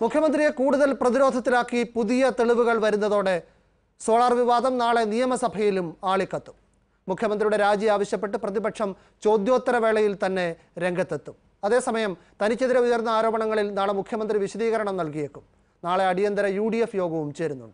മുഖ്യമന്ത്രിയെ കൂടുതൽ പ്രതിരോധത്തിലാക്കി പുതിയ തെളിവുകൾ വരുന്നതോടെ സോളാർ വിവാദം നാളെ നിയമസഭയിലും ആളിക്കത്തും മുഖ്യമന്ത്രിയുടെ രാജി ആവശ്യപ്പെട്ട് പ്രതിപക്ഷം ചോദ്യോത്തര വേളയിൽ തന്നെ രംഗത്തെത്തും അതേസമയം തനിക്കെതിരെ ഉയർന്ന ആരോപണങ്ങളിൽ നാളെ മുഖ്യമന്ത്രി വിശദീകരണം നൽകിയേക്കും നാളെ അടിയന്തര യു ചേരുന്നുണ്ട്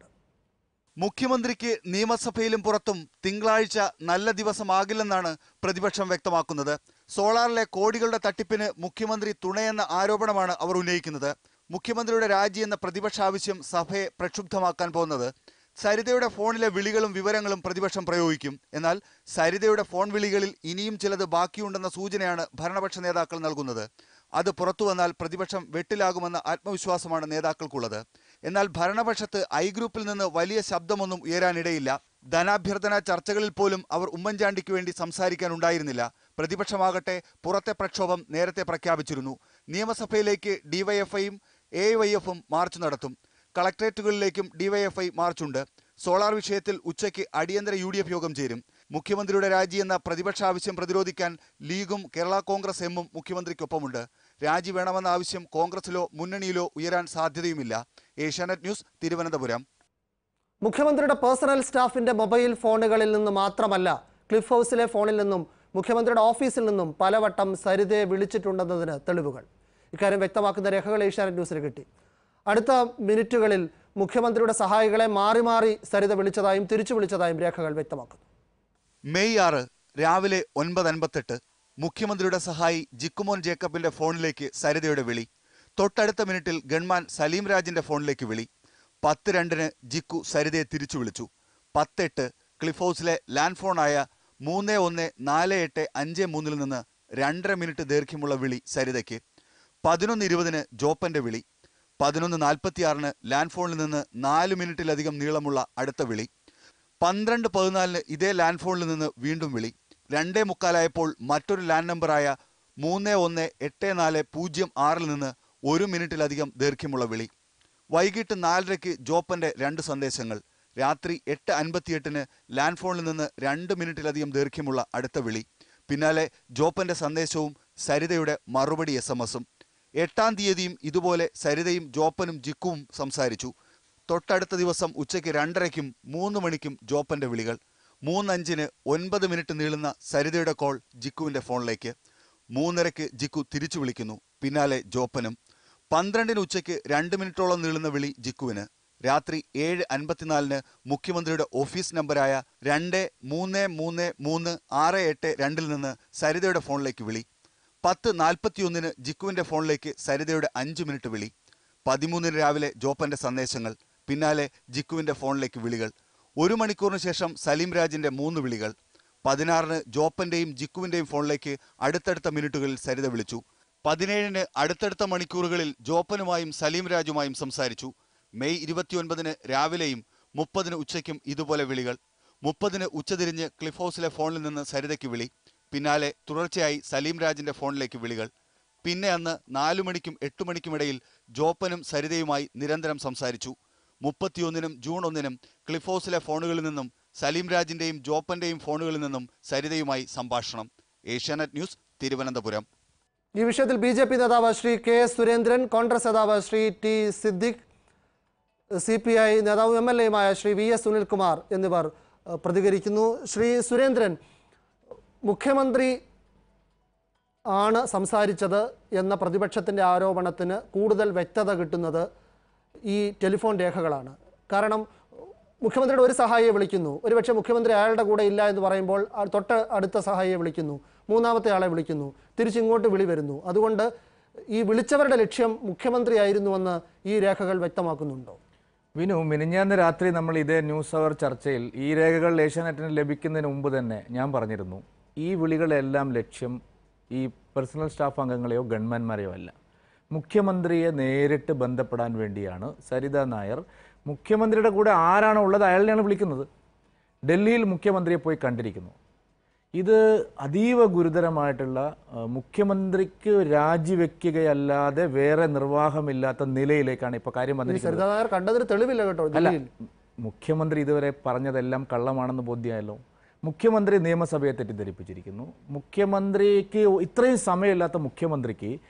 മുഖ്യമന്ത്രിക്ക് നിയമസഭയിലും പുറത്തും തിങ്കളാഴ്ച നല്ല ദിവസമാകില്ലെന്നാണ് പ്രതിപക്ഷം വ്യക്തമാക്കുന്നത് സോളാറിലെ കോടികളുടെ തട്ടിപ്പിന് മുഖ്യമന്ത്രി തുണയെന്ന ആരോപണമാണ് അവർ ഉന്നയിക്കുന്നത് മുഖ്യമന്ത്രിയുടെ രാജി എന്ന പ്രതിപക്ഷ ആവശ്യം സഭയെ പ്രക്ഷുബ്ധമാക്കാൻ പോകുന്നത് സരിതയുടെ ഫോണിലെ വിളികളും വിവരങ്ങളും പ്രതിപക്ഷം പ്രയോഗിക്കും എന്നാൽ സരിതയുടെ ഫോൺ വിളികളിൽ ഇനിയും ചിലത് ബാക്കിയുണ്ടെന്ന സൂചനയാണ് ഭരണപക്ഷ നേതാക്കൾ നൽകുന്നത് അത് പുറത്തു വന്നാൽ പ്രതിപക്ഷം വെട്ടിലാകുമെന്ന ആത്മവിശ്വാസമാണ് നേതാക്കൾക്കുള്ളത് എന്നാൽ ഭരണപക്ഷത്ത് ഐ ഗ്രൂപ്പിൽ നിന്ന് വലിയ ശബ്ദമൊന്നും ഉയരാനിടയില്ല ധനാഭ്യർത്ഥന ചർച്ചകളിൽ പോലും അവർ ഉമ്മൻചാണ്ടിക്ക് വേണ്ടി സംസാരിക്കാനുണ്ടായിരുന്നില്ല പ്രതിപക്ഷമാകട്ടെ പുറത്തെ പ്രക്ഷോഭം നേരത്തെ പ്രഖ്യാപിച്ചിരുന്നു നിയമസഭയിലേക്ക് ഡിവൈഎഫ്ഐയും എ വൈ എഫും മാർച്ച് നടത്തും കളക്ട്രേറ്റുകളിലേക്കും ഡിവൈഎഫ്ഐ മാർച്ചുണ്ട് സോളാർ വിഷയത്തിൽ ഉച്ചയ്ക്ക് അടിയന്തര യു ഡി എഫ് യോഗം ചേരും മുഖ്യമന്ത്രിയുടെ രാജി എന്ന പ്രതിപക്ഷ ആവശ്യം പ്രതിരോധിക്കാൻ ലീഗും കേരള കോൺഗ്രസ് എമ്മും മുഖ്യമന്ത്രിക്കൊപ്പമുണ്ട് രാജി വേണമെന്ന ആവശ്യം കോൺഗ്രസിലോ മുന്നണിയിലോ ഉയരാൻ സാധ്യതയുമില്ല ഏഷ്യാനെറ്റ് ന്യൂസ് തിരുവനന്തപുരം മുഖ്യമന്ത്രിയുടെ പേഴ്സണൽ സ്റ്റാഫിന്റെ മൊബൈൽ ഫോണുകളിൽ നിന്ന് മാത്രമല്ല ക്ലിഫ് ഹൗസിലെ ഫോണിൽ നിന്നും മുഖ്യമന്ത്രിയുടെ ഓഫീസിൽ നിന്നും പലവട്ടം സരിതയെ വിളിച്ചിട്ടുണ്ടെന്നതിന് തെളിവുകൾ ഇക്കാര്യം വ്യക്തമാക്കുന്ന രേഖകൾ ഏഷ്യാനെറ്റ് ന്യൂസിന് കിട്ടി അടുത്ത മിനിറ്റുകളിൽ മുഖ്യമന്ത്രിയുടെ സഹായികളെ മാറി മാറി സരിത വിളിച്ചതായും തിരിച്ചു വിളിച്ചതായും രേഖകൾ വ്യക്തമാക്കുന്നു മെയ് ആറ് രാവിലെ ഒൻപത് അൻപത്തെട്ട് മുഖ്യമന്ത്രിയുടെ സഹായി ജിക്കുമോൻ ജേക്കബിന്റെ ഫോണിലേക്ക് സരിതയുടെ വിളി തൊട്ടടുത്ത മിനിറ്റിൽ ഗൺമാൻ സലീം രാജിന്റെ ഫോണിലേക്ക് വിളി പത്ത് രണ്ടിന് ജിക്കു സരിതയെ തിരിച്ചു വിളിച്ചു പത്തെട്ട് ക്ലിഫ് ഹൗസിലെ ലാൻഡ് ഫോണായ മൂന്ന് ഒന്ന് നാല് എട്ട് അഞ്ച് മൂന്നിൽ നിന്ന് രണ്ടര മിനിറ്റ് ദൈർഘ്യമുള്ള വിളി സരിതയ്ക്ക് പതിനൊന്ന് ഇരുപതിന് ജോപ്പന്റെ വിളി പതിനൊന്ന് നാൽപ്പത്തിയാറിന് ലാൻഡ് ഫോണിൽ നിന്ന് നാല് മിനിറ്റിലധികം നീളമുള്ള അടുത്ത വിളി പന്ത്രണ്ട് പതിനാലിന് ഇതേ ലാൻഡ് ഫോണിൽ നിന്ന് വീണ്ടും വിളി രണ്ടേ മുക്കാലായപ്പോൾ മറ്റൊരു ലാൻഡ് നമ്പറായ മൂന്ന് ഒന്ന് എട്ട് നാല് പൂജ്യം ആറിൽ നിന്ന് ഒരു മിനിറ്റിലധികം ദൈർഘ്യമുള്ള വിളി വൈകിട്ട് നാലരയ്ക്ക് ജോപ്പന്റെ രണ്ട് സന്ദേശങ്ങൾ രാത്രി എട്ട് അൻപത്തിയെട്ടിന് ലാൻഡ് ഫോണിൽ നിന്ന് രണ്ട് മിനിറ്റിലധികം ദൈർഘ്യമുള്ള അടുത്ത വിളി പിന്നാലെ ജോപ്പന്റെ സന്ദേശവും സരിതയുടെ മറുപടി എസ് എം എസും എട്ടാം തീയതിയും ഇതുപോലെ സരിതയും ജോപ്പനും ജിക്കുവും സംസാരിച്ചു തൊട്ടടുത്ത ദിവസം ഉച്ചയ്ക്ക് രണ്ടരയ്ക്കും മൂന്ന് മണിക്കും ജോപ്പന്റെ വിളികൾ മൂന്നഞ്ചിന് ഒൻപത് മിനിറ്റ് നീളുന്ന സരിതയുടെ കോൾ ജിക്കുവിന്റെ ഫോണിലേക്ക് മൂന്നരയ്ക്ക് ജിക്കു തിരിച്ചു വിളിക്കുന്നു പിന്നാലെ ജോപ്പനും പന്ത്രണ്ടിന് ഉച്ചയ്ക്ക് രണ്ട് മിനിറ്റോളം നീളുന്ന വിളി ജിക്കുവിന് രാത്രി ഏഴ് അൻപത്തിനാലിന് മുഖ്യമന്ത്രിയുടെ ഓഫീസ് നമ്പറായ രണ്ട് മൂന്ന് മൂന്ന് മൂന്ന് ആറ് എട്ട് രണ്ടിൽ നിന്ന് സരിതയുടെ ഫോണിലേക്ക് വിളി പത്ത് നാൽപ്പത്തിയൊന്നിന് ജിക്കുവിന്റെ ഫോണിലേക്ക് സരിതയുടെ അഞ്ച് മിനിറ്റ് വിളി പതിമൂന്നിന് രാവിലെ ജോപ്പന്റെ സന്ദേശങ്ങൾ പിന്നാലെ ജിക്കുവിന്റെ ഫോണിലേക്ക് വിളികൾ ഒരു മണിക്കൂറിന് ശേഷം സലീം രാജിന്റെ മൂന്ന് വിളികൾ പതിനാറിന് ജോപ്പന്റെയും ജിക്കുവിന്റെയും ഫോണിലേക്ക് അടുത്തടുത്ത മിനിറ്റുകളിൽ സരിത വിളിച്ചു പതിനേഴിന് അടുത്തടുത്ത മണിക്കൂറുകളിൽ ജോപ്പനുമായും സലീം രാജുമായും സംസാരിച്ചു മെയ് ഇരുപത്തിയൊൻപതിന് രാവിലെയും മുപ്പതിന് ഉച്ചയ്ക്കും ഇതുപോലെ വിളികൾ മുപ്പതിന് ഉച്ചതിരിഞ്ഞ് ക്ലിഫ് ഹൗസിലെ ഫോണിൽ നിന്ന് സരിതയ്ക്ക് വിളി പിന്നാലെ തുടർച്ചയായി സലീം രാജിന്റെ ഫോണിലേക്ക് വിളികൾ പിന്നെ അന്ന് നാലു മണിക്കും എട്ടു മണിക്കുമിടയിൽ ജോപ്പനും സരിതയുമായി നിരന്തരം സംസാരിച്ചു മുപ്പത്തിയൊന്നിനും ജൂൺ ഒന്നിനും ക്ലിഫ് ഹൗസിലെ ഫോണുകളിൽ നിന്നും സലീം രാജിന്റെയും ജോപ്പന്റെയും ഫോണുകളിൽ നിന്നും സരിതയുമായി സംഭാഷണം ഏഷ്യാനെറ്റ് ന്യൂസ് തിരുവനന്തപുരം ഈ വിഷയത്തിൽ ബി ജെ പി നേതാവ് ശ്രീ കെ എസ് സുരേന്ദ്രൻ കോൺഗ്രസ് നേതാവ് Shri T Siddique C P I നേതാവും എം എൽ എയുമായ ശ്രീ വി എസ് സുനിൽകുമാർ എന്നിവർ ഏഹ്, പ്രതികരിക്കുന്നു ശ്രീ സുരേന്ദ്രൻ മുഖ്യമന്ത്രി ആണ് സംസാരിച്ചത് എന്ന പ്രതിപക്ഷത്തിൻ്റെ ആരോപണത്തിന് കൂടുതൽ വ്യക്തത കിട്ടുന്നത് ഈ ടെലിഫോൺ രേഖകളാണ് കാരണം മുഖ്യമന്ത്രിയുടെ ഒരു സഹായിയെ വിളിക്കുന്നു ഒരുപക്ഷെ മുഖ്യമന്ത്രി അയാളുടെ കൂടെ ഇല്ല എന്ന് പറയുമ്പോൾ ആ തൊട്ട് അടുത്ത സഹായിയെ വിളിക്കുന്നു മൂന്നാമത്തെ ആളെ വിളിക്കുന്നു തിരിച്ചിങ്ങോട്ട് വിളി വരുന്നു അതുകൊണ്ട് ഈ വിളിച്ചവരുടെ ലക്ഷ്യം മുഖ്യമന്ത്രിയായിരുന്നുവെന്ന് ഈ രേഖകൾ വ്യക്തമാക്കുന്നുണ്ടോ വിനു മിനിഞ്ഞാന്ന് രാത്രി നമ്മൾ ഇതേ ന്യൂസ് അവർ ചർച്ചയിൽ ഈ രേഖകൾ ഏഷ്യാനെറ്റിന് ലഭിക്കുന്നതിന് മുമ്പ് തന്നെ ഞാൻ പറഞ്ഞിരുന്നു ഈ വിളികളെല്ലാം ലക്ഷ്യം ഈ പേഴ്സണൽ സ്റ്റാഫ് അംഗങ്ങളെയോ ഗൺമാന്മാരെയോ അല്ല മുഖ്യമന്ത്രിയെ നേരിട്ട് ബന്ധപ്പെടാൻ വേണ്ടിയാണ് സരിത നായർ മുഖ്യമന്ത്രിയുടെ കൂടെ ആരാണോ ഉള്ളത് അയാളിനെയാണ് വിളിക്കുന്നത് ഡൽഹിയിൽ മുഖ്യമന്ത്രിയെ പോയി കണ്ടിരിക്കുന്നു ഇത് അതീവ ഗുരുതരമായിട്ടുള്ള ആ, മുഖ്യമന്ത്രിക്ക് രാജിവെക്കുകയല്ലാതെ വേറെ നിർവാഹമില്ലാത്ത നിലയിലേക്കാണ് ഇപ്പോൾ കാര്യം ഈ വന്നിരിക്കുന്നത് സരിതാ നായർ കണ്ടതിന് തെളിവില്ല കേട്ടോ അല്ല ഡൽഹിയിൽ മുഖ്യമന്ത്രി ഇതുവരെ പറഞ്ഞതെല്ലാം കള്ളമാണെന്ന് ബോധ്യമായല്ലോ മുഖ്യമന്ത്രി നിയമസഭയെ തെറ്റിദ്ധരിപ്പിച്ചിരിക്കുന്നു മുഖ്യമന്ത്രിക്ക് ഇത്രയും സമയമില്ലാത്ത മുഖ്യമന്ത്രിക്ക്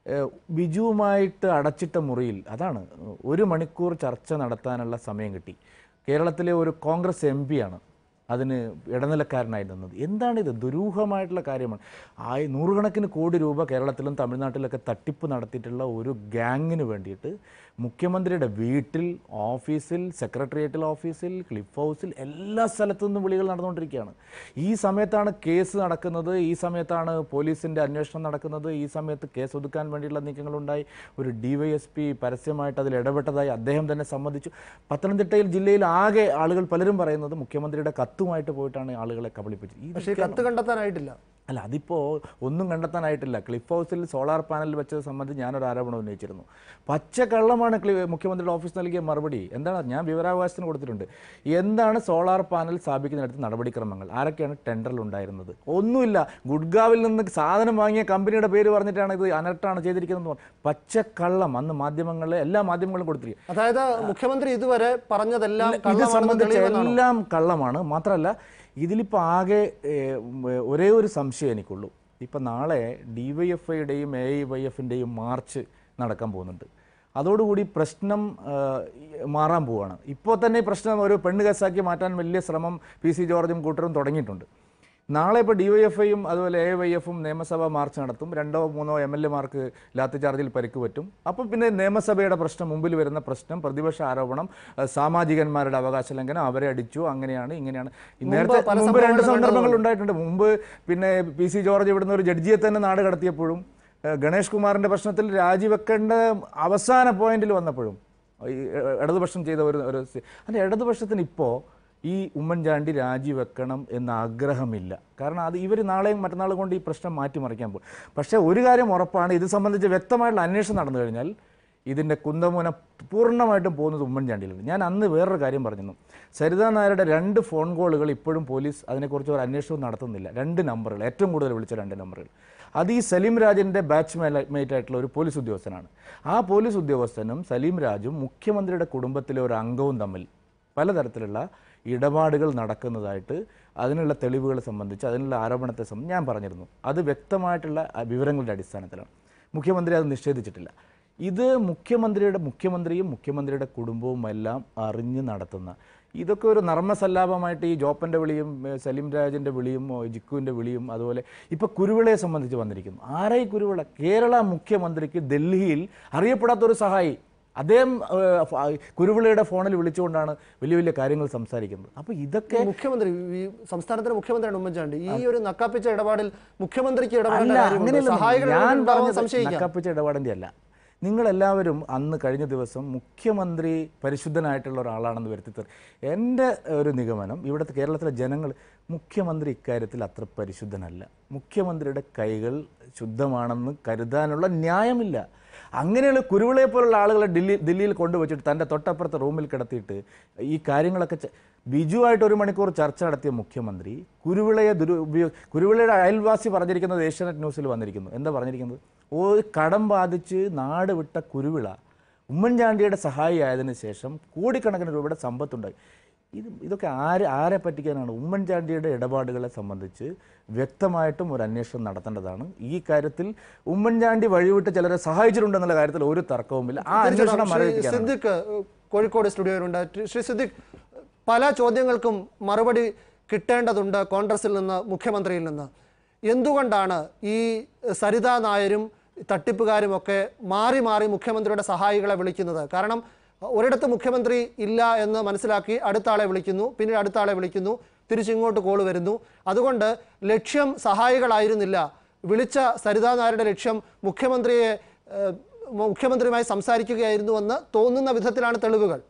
ഏഹ്, ബിജുവുമായിട്ട് അടച്ചിട്ട മുറിയിൽ അതാണ് ഒരു മണിക്കൂർ ചർച്ച നടത്താനുള്ള സമയം കിട്ടി കേരളത്തിലെ ഒരു കോൺഗ്രസ് എം പിയാണ് അതിന് ഇടനിലക്കാരനായി നിന്നത് എന്താണിത് ദുരൂഹമായിട്ടുള്ള കാര്യമാണ് ആയി നൂറുകണക്കിന് കോടി രൂപ കേരളത്തിലും തമിഴ്നാട്ടിലൊക്കെ തട്ടിപ്പ് നടത്തിയിട്ടുള്ള ഒരു ഗ്യാങ്ങിന് വേണ്ടിയിട്ട് മുഖ്യമന്ത്രിയുടെ വീട്ടിൽ ഓഫീസിൽ സെക്രട്ടേറിയറ്റൽ ഓഫീസിൽ ക്ലിഫ് ഹൗസിൽ എല്ലാ സ്ഥലത്തു നിന്നും വിളികൾ നടന്നുകൊണ്ടിരിക്കുകയാണ് ഈ സമയത്താണ് കേസ് നടക്കുന്നത് ഈ സമയത്താണ് പോലീസിൻ്റെ അന്വേഷണം നടക്കുന്നത് ഈ സമയത്ത് കേസ് ഒതുക്കാൻ വേണ്ടിയുള്ള നീക്കങ്ങളുണ്ടായി ഒരു ഡിവൈഎസ്പി പരസ്യമായിട്ട് അതിൽ ഇടപെട്ടതായി അദ്ദേഹം തന്നെ സമ്മതിച്ചു പത്തനംതിട്ടയിൽ ജില്ലയിൽ ആകെ ആളുകൾ പലരും പറയുന്നത് മുഖ്യമന്ത്രിയുടെ കത്തുമായിട്ട് പോയിട്ടാണ് ആളുകളെ കബളിപ്പിച്ചത് ഈ പക്ഷേ ഈ കത്ത് കണ്ടെത്താനായിട്ടില്ല അല്ല അതിപ്പോൾ ഒന്നും കണ്ടെത്താനായിട്ടില്ല ക്ലിഫ് ഹൗസിൽ സോളാർ പാനൽ വെച്ചത് സംബന്ധിച്ച് ഞാനൊരു ആരോപണം ഉന്നയിച്ചിരുന്നു പച്ചക്കള്ളമാണ് ക്ലി മുഖ്യമന്ത്രിയുടെ ഓഫീസ് നൽകിയ മറുപടി എന്താണ് ഞാൻ വിവരാവകാശത്തിന് കൊടുത്തിട്ടുണ്ട് എന്താണ് സോളാർ പാനൽ സ്ഥാപിക്കുന്നിടത്ത് നടപടിക്രമങ്ങൾ ആരൊക്കെയാണ് ടെൻഡറിൽ ഉണ്ടായിരുന്നത് ഒന്നുമില്ല ഗുഡ്ഗാവിൽ നിന്ന് സാധനം വാങ്ങിയ കമ്പനിയുടെ പേര് പറഞ്ഞിട്ടാണ് ഇത് അനർട്ടാണ് ചെയ്തിരിക്കുന്നത് പച്ചക്കള്ളം അന്ന് മാധ്യമങ്ങളിൽ എല്ലാ മാധ്യമങ്ങളും കൊടുത്തിരിക്കുക അതായത് മുഖ്യമന്ത്രി ഇതുവരെ പറഞ്ഞതെല്ലാം ഇത് കള്ളമാണെന്ന് സംബന്ധിച്ച് തെളിയുമെന്നാണോ? എല്ലാം കള്ളമാണ് മാത്രമല്ല ഇതിലിപ്പോൾ ആകെ ഏഹ്, ഉം, ഒരേ ഒരു സംശയം എനിക്കുള്ളൂ ഇപ്പം നാളെ ഡി വൈ എഫ് ഐയുടെയും എ ഐ വൈ എഫിൻ്റെയും മാർച്ച് നടക്കാൻ പോകുന്നുണ്ട് അതോടുകൂടി പ്രശ്നം ഏഹ്, മാറാൻ പോവുകയാണ് ഇപ്പോൾ തന്നെ ഈ പ്രശ്നം ഒരു പെണ്ണ് കേസാക്കി മാറ്റാൻ വലിയ ശ്രമം പി സി ജോർജും കൂട്ടരും തുടങ്ങിയിട്ടുണ്ട് നാളെ ഇപ്പോൾ ഡി വൈ എഫ് ഐയും അതുപോലെ എ വൈ എഫും നിയമസഭാ മാർച്ച് നടത്തും രണ്ടോ മൂന്നോ എം എൽ എമാർക്ക് ലാത്തി ചാർജിൽ പരിക്ക് പറ്റും അപ്പം പിന്നെ നിയമസഭയുടെ പ്രശ്നം മുമ്പിൽ വരുന്ന പ്രശ്നം പ്രതിപക്ഷ ആരോപണം അഹ് സാമാജികന്മാരുടെ അവകാശ ലംഘനം അവരെ അടിച്ചു അങ്ങനെയാണ് ഇങ്ങനെയാണ് ഈ നേരത്തെ പല മുമ്പ് രണ്ട് സംഭവങ്ങളും സന്ദർഭങ്ങൾ ഉണ്ടായിട്ടുണ്ട് മുമ്പ് പിന്നെ പി സി ജോർജ് ഇവിടുന്ന് ഒരു ജഡ്ജിയെ തന്നെ നാട് കടത്തിയപ്പോഴും ഏഹ് ഗണേഷ് കുമാറിന്റെ പ്രശ്നത്തിൽ രാജിവെക്കേണ്ട അവസാന പോയിന്റിൽ വന്നപ്പോഴും ഈ ഇടതുപക്ഷം ചെയ്ത ഒരു ഒരു സി- അതിന്റെ ഇടതുപക്ഷത്തിന് ഇപ്പോൾ ഈ ഉമ്മൻചാണ്ടി രാജിവെക്കണം എന്ന ആഗ്രഹമില്ല കാരണം അത് ഇവർ നാളെയും മറ്റന്നാളും കൊണ്ട് ഈ പ്രശ്നം മാറ്റിമറിക്കാൻ പോകും പക്ഷേ ഒരു കാര്യം ഉറപ്പാണ് ഇത് സംബന്ധിച്ച് വ്യക്തമായിട്ടുള്ള അന്വേഷണം നടന്നു കഴിഞ്ഞാൽ ഇതിൻ്റെ കുന്തമൂനം പൂർണ്ണമായിട്ടും പോകുന്നത് ഉമ്മൻചാണ്ടിയിലാണ് ഞാൻ അന്ന് വേറൊരു കാര്യം പറഞ്ഞിരുന്നു സരിതാ നായരുടെ രണ്ട് ഫോൺ കോളുകൾ ഇപ്പോഴും പോലീസ് അതിനെക്കുറിച്ച് ഒരു അന്വേഷണവും നടത്തുന്നില്ല രണ്ട് നമ്പറുകൾ ഏറ്റവും കൂടുതൽ വിളിച്ച രണ്ട് നമ്പറുകൾ അത് ഈ സലീം രാജിൻ്റെ ബാച്ച് മേറ്റ് ആയിട്ടുള്ള ഒരു പോലീസ് ഉദ്യോഗസ്ഥനാണ് ആ പോലീസ് ഉദ്യോഗസ്ഥനും സലീം രാജും മുഖ്യമന്ത്രിയുടെ കുടുംബത്തിലെ ഒരു അംഗവും തമ്മിൽ പലതരത്തിലുള്ള ഇടപാടുകൾ നടക്കുന്നതായിട്ട് അതിനുള്ള തെളിവുകൾ സംബന്ധിച്ച് അതിനുള്ള ആരോപണത്തെ സംബന്ധിച്ച് ഞാൻ പറഞ്ഞിരുന്നു അത് വ്യക്തമായിട്ടുള്ള ആ, വിവരങ്ങളുടെ അടിസ്ഥാനത്തിലാണ് മുഖ്യമന്ത്രി അത് നിഷേധിച്ചിട്ടില്ല ഇത് മുഖ്യമന്ത്രിയുടെ മുഖ്യമന്ത്രിയും മുഖ്യമന്ത്രിയുടെ കുടുംബവും എല്ലാം അറിഞ്ഞ് നടത്തുന്ന ഇതൊക്കെ ഒരു നർമ്മസല്ലാപമായിട്ട് ഈ ജോപ്പൻ്റെ വിളിയും ഏ, സലീം രാജിൻ്റെ വിളിയും ഓ, ജിക്കുവിൻ്റെ വിളിയും അതുപോലെ ഇപ്പോൾ കുരുവിളയെ സംബന്ധിച്ച് വന്നിരിക്കുന്നു ആരായി കുരുവിള കേരള മുഖ്യമന്ത്രിക്ക് ഡൽഹിയിൽ അറിയപ്പെടാത്തൊരു സഹായി അദ്ദേഹം ഏ, ഫ- കുരുവിളയുടെ ഫോണിൽ വിളിച്ചുകൊണ്ടാണ് വലിയ വലിയ കാര്യങ്ങൾ സംസാരിക്കുന്നത് അപ്പോൾ ഇതൊക്കെ മുഖ്യമന്ത്രി ഈ സംസ്ഥാനത്തിന്റെ മുഖ്യമന്ത്രിയാണ് ഉമ്മൻചാണ്ടി ഈ ഒരു നക്കാപ്പിച്ച ഇടപാടിൽ മുഖ്യമന്ത്രക്ക് ഇടപെടേണ്ട അല്ല കാര്യമുണ്ടോ? അങ്ങനെയല്ല സഹായികൾ ഞാൻ ഉണ്ടാവാൻ പറഞ്ഞത് സംശയിക്കാം നക്കാപ്പിച്ച ഇടപാടിൻ്റെ അല്ല നിങ്ങളെല്ലാവരും അന്ന് കഴിഞ്ഞ ദിവസം മുഖ്യമന്ത്രി പരിശുദ്ധനായിട്ടുള്ള ഒരാളാണെന്ന് വരുത്തി തീർ എൻ്റെ ഒരു നിഗമനം ഇവിടുത്തെ കേരളത്തിലെ ജനങ്ങൾ മുഖ്യമന്ത്രി ഇക്കാര്യത്തിൽ അത്ര പരിശുദ്ധനല്ല മുഖ്യമന്ത്രിയുടെ കൈകൾ ശുദ്ധമാണെന്ന് കരുതാനുള്ള ന്യായമില്ല അങ്ങനെയുള്ള കുരുവിളയെ പോലുള്ള ആളുകളെ ദില്ലി ദില്ലിയിൽ കൊണ്ടുവച്ചിട്ട് തൻ്റെ തൊട്ടപ്പുറത്തെ റൂമിൽ കിടത്തിയിട്ട് ഈ കാര്യങ്ങളൊക്കെ ചെ- ബിജുവായിട്ട് ഒരു മണിക്കൂർ ചർച്ച നടത്തിയ മുഖ്യമന്ത്രി കുരുവിളയെ ദുരുപയോഗ കുരുവിളയുടെ അയൽവാസി പറഞ്ഞിരിക്കുന്നത് ഏഷ്യാനെറ്റ് ന്യൂസിൽ വന്നിരിക്കുന്നു എന്താ പറഞ്ഞിരിക്കുന്നത് ഒരു കടം ബാധിച്ച് നാട് വിട്ട കുരുവിള ഉമ്മൻചാണ്ടിയുടെ സഹായിയായതിനു ശേഷം കോടിക്കണക്കിന് രൂപയുടെ സമ്പത്തുണ്ടായി ഇത് ഇതൊക്കെ ആരെ ആരെ പറ്റിക്കാനാണ് ഉമ്മൻചാണ്ടിയുടെ ഇടപാടുകളെ സംബന്ധിച്ച് വ്യക്തമായിട്ടും ഒരു അന്വേഷണം നടത്തേണ്ടതാണ് ഈ കാര്യത്തിൽ ഉമ്മൻചാണ്ടി വഴിവിട്ട് ചിലരെ സഹായിച്ചിട്ടുണ്ടെന്നുള്ള കാര്യത്തിൽ ഒരു തർക്കവുമില്ല ആ അന്വേഷണം ശ്രീ മരവിപ്പിക്കാനാണ് സിദ്ദിഖ് ഏഹ്, കോഴിക്കോട് സ്റ്റുഡിയോയിലുണ്ട് ശ്രീ സിദ്ദിഖ് പല ചോദ്യങ്ങൾക്കും മറുപടി കിട്ടേണ്ടതുണ്ട് കോൺഗ്രസിൽ നിന്ന് മുഖ്യമന്ത്രിയിൽ നിന്ന് എന്തുകൊണ്ടാണ് ഈ സരിതാ നായരും തട്ടിപ്പുകാരുമൊക്കെ മാറി മാറി മുഖ്യമന്ത്രിയുടെ സഹായികളെ വിളിക്കുന്നത് കാരണം ഒരിടത്ത് മുഖ്യമന്ത്രി ഇല്ല എന്ന് മനസ്സിലാക്കി അടുത്ത ആളെ വിളിക്കുന്നു പിന്നീട് അടുത്ത ആളെ വിളിക്കുന്നു തിരിച്ചിങ്ങോട്ട് കോൾ വരുന്നു അതുകൊണ്ട് ലക്ഷ്യം സഹായികളായിരുന്നില്ല വിളിച്ച സരിതാ നായരുടെ ലക്ഷ്യം മുഖ്യമന്ത്രിയെ ഏഹ്, മുഖ്യമന്ത്രിയുമായി സംസാരിക്കുകയായിരുന്നുവെന്ന് തോന്നുന്ന വിധത്തിലാണ് തെളിവുകൾ